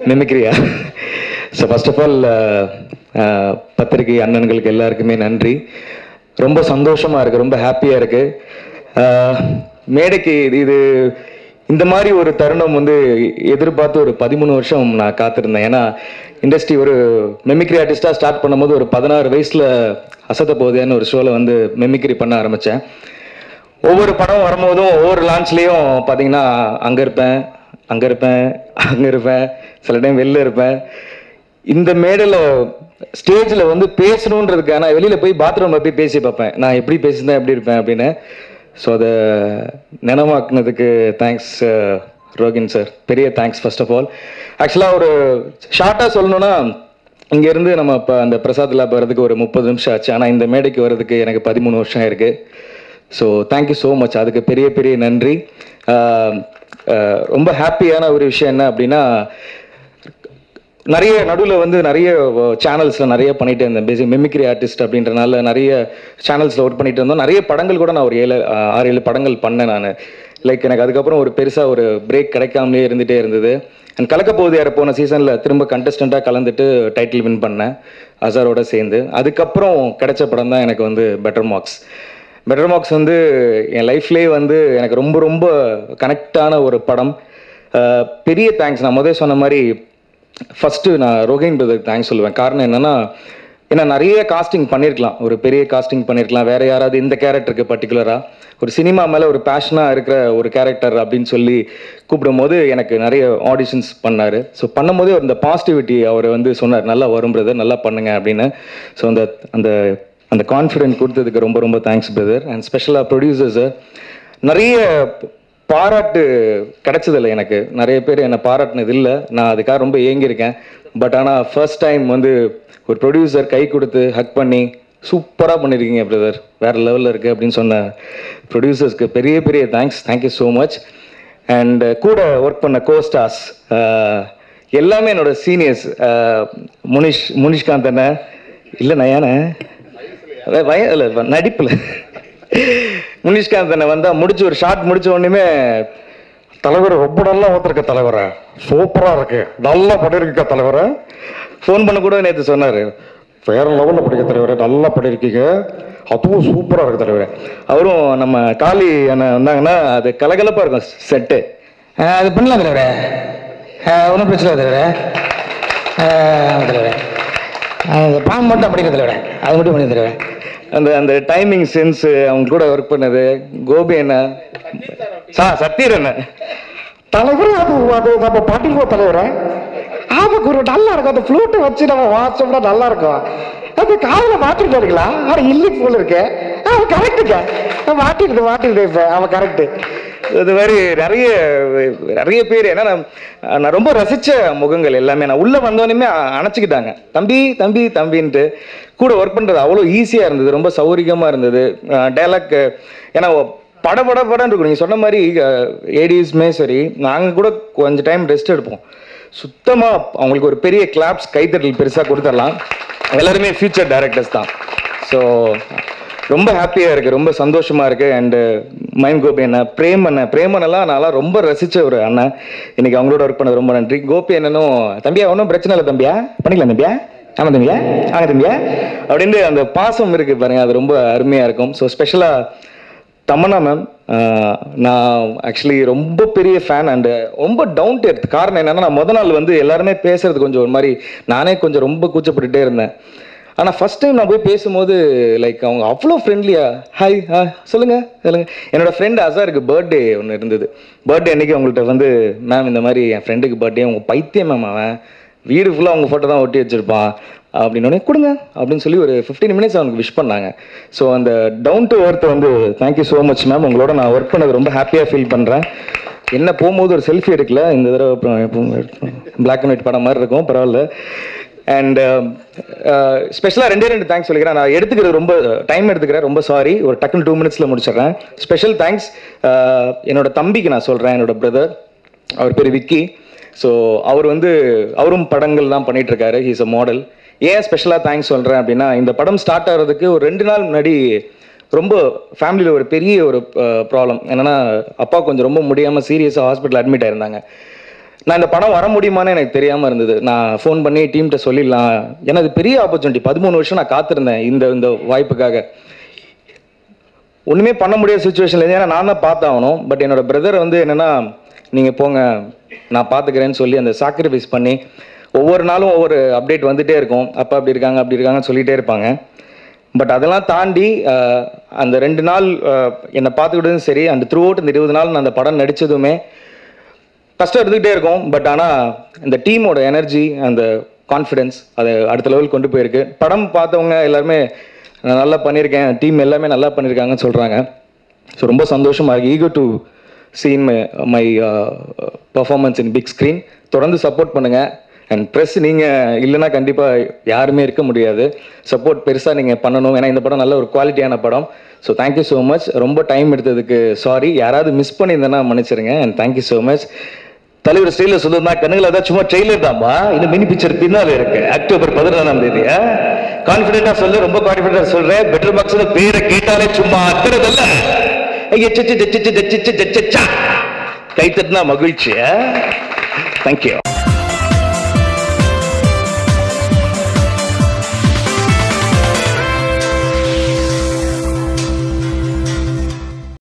மிமிக்ரியா so first of all பத்திரிகை அண்ணன்களுக்கு எல்லாருக்குமே நன்றி ரொம்ப சந்தோஷமா இருக்கு ரொம்ப ஹாப்பியா இருக்கு அஹ், மேடைக்கு இது- இது இந்த மாதிரி ஒரு தருணம் வந்து எதிர்பார்த்து ஒரு பதிமூணு வருஷம் நான் காத்திருந்தேன் ஏன்னா இண்டஸ்ட்ரி ஒரு மெமிக்ரி ஆர்டிஸ்டாக ஸ்டார்ட் பண்ணும்போது ஒரு பதினாறு வயசில் அசத்த போதேன்னு ஒரு ஷோவில் வந்து மெமிக்ரி பண்ண ஆரம்பித்தேன் ஒவ்வொரு படம் வரும்போதும் ஒவ்வொரு லான்ச்லேயும் பார்த்தீங்கன்னா அங்கே இருப்பேன் அங்கே இருப்பேன் அங்கே இருப்பேன் சில டைம் வெளில இருப்பேன் இந்த மேடையில் ஸ்டேஜில் வந்து பேசணுன்றதுக்காக நான் வெளியில் போய் பாத்ரூமில் போய் பேசி பார்ப்பேன் நான் எப்படி பேசியிருந்தேன் எப்படி இருப்பேன் அப்படின்னு ஸோ அதை நினைவாக்குனதுக்கு தேங்க்ஸ் ரோகின் சார் பெரிய தேங்க்ஸ் ஃபர்ஸ்ட் ஆஃப் ஆல் ஆக்சுவலாக ஒரு ஷார்ட்டாக சொல்லணும்னா இங்கேருந்து நம்ம இப்போ அந்த பிரசாத் லேப் வர்றதுக்கு ஒரு முப்பது நிமிஷம் ஆச்சு ஆனால் இந்த மேடைக்கு வர்றதுக்கு எனக்கு பதிமூணு வருஷம் இருக்குது ஸோ தேங்க்யூ ஸோ மச் அதுக்கு பெரிய பெரிய நன்றி ஆஹ் ஆஹ் ரொம்ப ஹாப்பியான ஒரு விஷயம் என்ன அப்படின்னா நிறைய நடுவில் வந்து நிறைய சேனல்ஸில் நிறைய பண்ணிட்டு இருந்தேன் பேசிக் மிமிக்ரி ஆர்டிஸ்ட் அப்படின்றனால நிறைய சேனல்ஸில் ஒர்க் பண்ணிட்டு இருந்தோம் நிறைய படங்கள் கூட நான் ஒரு ஏழு ஆஹ் ஆறு ஏழு படங்கள் பண்ணேன் நான் லைக் எனக்கு அதுக்கப்புறம் ஒரு பெருசாக ஒரு பிரேக் கிடைக்காமலே இருந்துகிட்டே இருந்தது அண்ட் கலக்க போகுது யார போன சீசனில் திரும்ப கண்டஸ்டண்ட்டாக கலந்துட்டு டைட்டில் வின் பண்ணேன் அசாரோட சேர்ந்து அதுக்கப்புறம் கிடைச்ச படம் தான் எனக்கு வந்து பெட்டர் மார்க்ஸ் பெட்டர் மார்க்ஸ் வந்து என் லைஃப்லேயே வந்து எனக்கு ரொம்ப ரொம்ப கனெக்டான ஒரு படம் அஹ் பெரிய தேங்க்ஸ் நான் முதல்ல சொன்ன மாதிரி ஃபஸ்ட்டு நான் ரோஹின் பிரதருக்கு தேங்க்ஸ் சொல்லுவேன் காரணம் என்னென்னா ஏன்னா நிறைய காஸ்டிங் பண்ணியிருக்கலாம் ஒரு பெரிய காஸ்டிங் பண்ணியிருக்கலாம் வேற யாராவது இந்த கேரக்டருக்கு பர்டிகுலராக ஒரு சினிமா மேலே ஒரு பேஷனாக இருக்கிற ஒரு கேரக்டர் அப்படின்னு சொல்லி கூப்பிடும்போது எனக்கு நிறைய ஆடிஷன்ஸ் பண்ணார் ஸோ பண்ணும்போதே இந்த பாசிட்டிவிட்டி அவர் வந்து சொன்னார் நல்லா வரும் பிரதர் நல்லா பண்ணுங்க அப்படின்னு ஸோ அந்த அந்த அந்த கான்ஃபிடென்ட் கொடுத்ததுக்கு ரொம்ப ரொம்ப தேங்க்ஸ் பிரதர் அண்ட் ஸ்பெஷலாக ப்ரொடியூசர்ஸு நிறைய பாராட்டு கிடைச்சதில்லை எனக்கு நிறைய பேர் என்னை பாராட்டினது இல்லை நான் அதுக்காக ரொம்ப ஏங்கியிருக்கேன் பட் ஆனால் ஃபர்ஸ்ட் டைம் வந்து ஒரு ப்ரொடியூசர் கை கொடுத்து ஹக் பண்ணி சூப்பராக பண்ணியிருக்கீங்க பிரதர் வேறு லெவலில் இருக்குது அப்படின்னு சொன்ன ப்ரொடியூசர்ஸ்க்கு பெரிய பெரிய thanks thank you so much and கூட ஒர்க் பண்ண கோஸ்டாஸ் எல்லாமே என்னோட சீனியர்ஸ் முனிஷ் முனிஷ்காந்த் அண்ணன் இல்லை நயானே அதான் வய இல்லை நடிப்பில் முனிஷ்காந்த் அண்ணன் வந்தா முடிச்சு ஒரு ஷார்ட் முடிச்ச உடனே தலைவர் ரொம்ப நல்லா ஓத்திருக்க தலைவரே சூப்பரா இருக்கு நல்லா பண்ணிருக்க தலைவரே ஃபோன் பண்ண கூட நேற்று சொன்னார் வேற லெவல்ல படிக்க தலைவரே நல்லா பண்ணிருக்கீங்க அதுவும் சூப்பரா இருக்கு தலைவரே அவரும் நம்ம காளி அண்ணன் வந்தாங்கன்னா அது கலகலப்பாக இருக்கும் செட்டு அது பண்ணலாம் தலைவரே ஒன்றும் பிரச்சனை இல்லை தலைவரே ஆமாம் தலைவரே அது பாம்பு மட்டும் படிக்கிற தலைவரே அது மட்டும் பண்ணி தலைவரே அந்த அந்த டைமிங் சென்ஸ் அவங்க கூட ஒர்க் பண்ணது கோபி என்ன சா சத்தீர் என்ன தலைவரே அது அது நம்ம பாட்டிக்குவோம் தலைவரே ஆமா குரு நல்லா இருக்கும் அந்த ஃப்ளூட்டை வச்சு நம்ம வாசிச்சோம்னா நல்லா இருக்கும் அது காதில் மாட்டிட்டு இருக்கலாம் ஆனா இல்லை போல இருக்கு அவன் கரெக்டுங்க மாட்டிடுது மாட்டிடுது இப்ப அவன் கரெக்டு இது மாதிரி நிறைய நிறைய பேர் ஏன்னா நான் நான் ரொம்ப ரசிச்ச முகங்கள் எல்லாமே நான் உள்ள வந்தோடனே அணைச்சிக்கிட்டாங்க தம்பி தம்பி தம்பின்ட்டு கூட ஒர்க் பண்றது அவ்வளோ ஈஸியாக இருந்தது ரொம்ப சௌகரியமா இருந்தது டைலாக் ஏன்னா பட பட படம் இருக்கும் நீங்கள் சொன்ன மாதிரி ஏடிஸ்மே சரி நாங்கள் கூட கொஞ்சம் டைம் ரெஸ்ட் எடுப்போம் சுத்தமாக அவங்களுக்கு ஒரு பெரிய கிளாப்ஸ் கைத்தட்டல் பெருசாக கொடுத்துடலாம் எல்லாருமே ஃபியூச்சர் டைரக்டர்ஸ் தான் ஸோ ரொம்ப ஹாப்பியாக இருக்குது ரொம்ப சந்தோஷமாக இருக்குது அண்டு மைம் கோபி அண்ணன் பிரேம் அண்ணன் பிரேம் அண்ணெல்லாம் நான்லாம் ரொம்ப ரசித்த ஒரு அண்ணன் இன்னைக்கு அவங்களோட ஒர்க் பண்ணது ரொம்ப நன்றி கோபி அண்ணனும் தம்பியா ஒன்றும் பிரச்சனை இல்லை தம்பியா பண்ணிக்கலாம் தம்பியா ஆமாம் தம்பியா ஆங்க தம்பியா அப்படின்னு அந்த பாசம் இருக்குது பாருங்க அது ரொம்ப அருமையாக இருக்கும் ஸோ ஸ்பெஷலாக தமன்னா மேம் நான் ஆக்சுவலி ரொம்ப பெரிய ஃபேன் அண்டு ரொம்ப டவுன் டு எர்த் காரணம் என்னன்னா நான் முத நாள் வந்து எல்லாருமே பேசுறது கொஞ்சம் ஒரு மாதிரி நானே கொஞ்சம் ரொம்ப கூச்சப்பட்டுட்டே இருந்தேன் ஆனால் ஃபர்ஸ்ட் டைம் நான் போய் பேசும்போது லைக் அவங்க அவ்வளோ ஃப்ரெண்ட்லியா ஹாய் ஆ சொல்லுங்க சொல்லுங்க என்னோட ஃப்ரெண்ட் அசாருக்கு பர்த்டே ஒன்று இருந்தது பர்த்டே அன்னைக்கு அவங்கள்ட்ட வந்து மேம் இந்த மாதிரி என் ஃப்ரெண்டுக்கு பர்த்டே உங்க பைத்தியம் மேம் அவன் வீடு ஃபுல்லாக அவங்க ஃபோட்டோ தான் ஒட்டி வச்சிருப்பான் அப்படின்னு கொடுங்க அப்படின்னு சொல்லி ஒரு ஃபிஃப்டீன் மினிட்ஸ் அவனுக்கு விஷ் பண்ணாங்க ஸோ அந்த டவுன் டு ஒர்த் வந்து தேங்க்யூ ஸோ மச் மேம் உங்களோட நான் ஒர்க் பண்ணது ரொம்ப ஹாப்பியாக ஃபீல் பண்ணுறேன் என்ன போகும்போது ஒரு செல்ஃபி எடுக்கல இந்த தடவை அப்புறம் எப்பவும் பிளாக் அண்ட் ஒயிட் படம் மாதிரி இருக்கும் பரவாயில்ல அண்ட் ஸ்பெஷலாக ரெண்டே ரெண்டு தேங்க்ஸ் சொல்லிக்கிறேன் நான் எடுத்துக்கிறது ரொம்ப டைம் எடுத்துக்கிறேன் ரொம்ப சாரி ஒரு டக்குன்னு டூ மினிட்ஸில் முடிச்சிடுறேன் ஸ்பெஷல் தேங்க்ஸ் என்னோட தம்பிக்கு நான் சொல்கிறேன் என்னோட பிரதர் அவர் பேர் விக்கி ஸோ அவர் வந்து அவரும் படங்கள் தான் பண்ணிட்டு இருக்காரு ஹீஸ் அ மாடல் ஏன் ஸ்பெஷலாக தேங்க்ஸ் சொல்கிறேன் அப்படின்னா இந்த படம் ஸ்டார்ட் ஆகிறதுக்கு ஒரு ரெண்டு நாள் முன்னாடி ரொம்ப ஃபேமிலியில் ஒரு பெரிய ஒரு ப்ராப்ளம் என்னன்னா அப்பா கொஞ்சம் ரொம்ப முடியாமல் சீரியஸாக ஹாஸ்பிட்டல் அட்மிட் ஆயிருந்தாங்க நான் இந்த படம் வர முடியுமான்னு எனக்கு தெரியாமல் இருந்தது நான் ஃபோன் பண்ணி டீம்கிட்ட சொல்லிடலாம் ஏன்னா இது பெரிய ஆப்பர்ச்சுனிட்டி பதிமூணு வருஷம் நான் காத்திருந்தேன் இந்த இந்த வாய்ப்புக்காக ஒன்றுமே பண்ண முடியாத சுச்சுவேஷன்ல ஏன்னா நான் தான் பார்த்தாகணும் பட் என்னோட பிரதர் வந்து என்னென்னா நீங்கள் போங்க நான் பார்த்துக்கிறேன்னு சொல்லி அந்த சாக்ரிஃபைஸ் பண்ணி ஒவ்வொரு நாளும் ஒவ்வொரு அப்டேட் வந்துட்டே இருக்கும் அப்பா அப்படி இருக்காங்க அப்படி இருக்காங்கன்னு சொல்லிட்டே இருப்பாங்க பட் அதெல்லாம் தாண்டி அஹ், அந்த ரெண்டு நாள் அஹ், என்னை பார்த்துக்கிட்டதும் சரி அந்த த்ரூ அவுட் இந்த இருபது நாள் நான் அந்த படம் நடித்ததுமே கஷ்டம் இருந்துகிட்டே இருக்கும் பட் ஆனால் இந்த டீமோட எனர்ஜி அந்த கான்ஃபிடென்ஸ் அதை அடுத்த லெவல் கொண்டு போயிருக்கு படம் பார்த்தவங்க எல்லாருமே நான் நல்லா பண்ணியிருக்கேன் டீம் எல்லாமே நல்லா பண்ணியிருக்காங்கன்னு சொல்கிறாங்க ஸோ ரொம்ப சந்தோஷமாக இருக்கு ஈகோ to see my my performance in big screen தொடர்ந்து சப்போர்ட் பண்ணுங்கள் அண்ட் ப்ரெஸ் நீங்கள் இல்லைன்னா கண்டிப்பாக யாருமே இருக்க முடியாது சப்போர்ட் பெருசாக நீங்கள் பண்ணணும் ஏன்னா இந்த படம் நல்ல ஒரு குவாலிட்டியான படம் ஸோ தேங்க்யூ ஸோ மச் ரொம்ப டைம் எடுத்ததுக்கு சாரி யாராவது மிஸ் பண்ணியிருந்தேன்னா மன்னிச்சிருங்க அண்ட் தேங்க்யூ ஸோ மச் தலைவர் ஸ்டைல சொல்லுறா கண்ணுகள் அதான் சும்மா ட்ரெய்லர் தான்மா இன்னும் மினி பிக்சர் பின்னால இருக்கு அக்டோபர் பதினாலாம் தேதி கான்பிடண்டா சொல்லு ரொம்ப கான்பிடண்டா சொல்றேன் பெட்டர் பாக்ஸ் பேரை கேட்டாலே சும்மா அத்துறதல்ல ஐயா, சி, சி, சி, சி, சி, சி, சி, சி, சி, சி. கை தட்டினா மகிழ்ச்சி தேங்க்யூ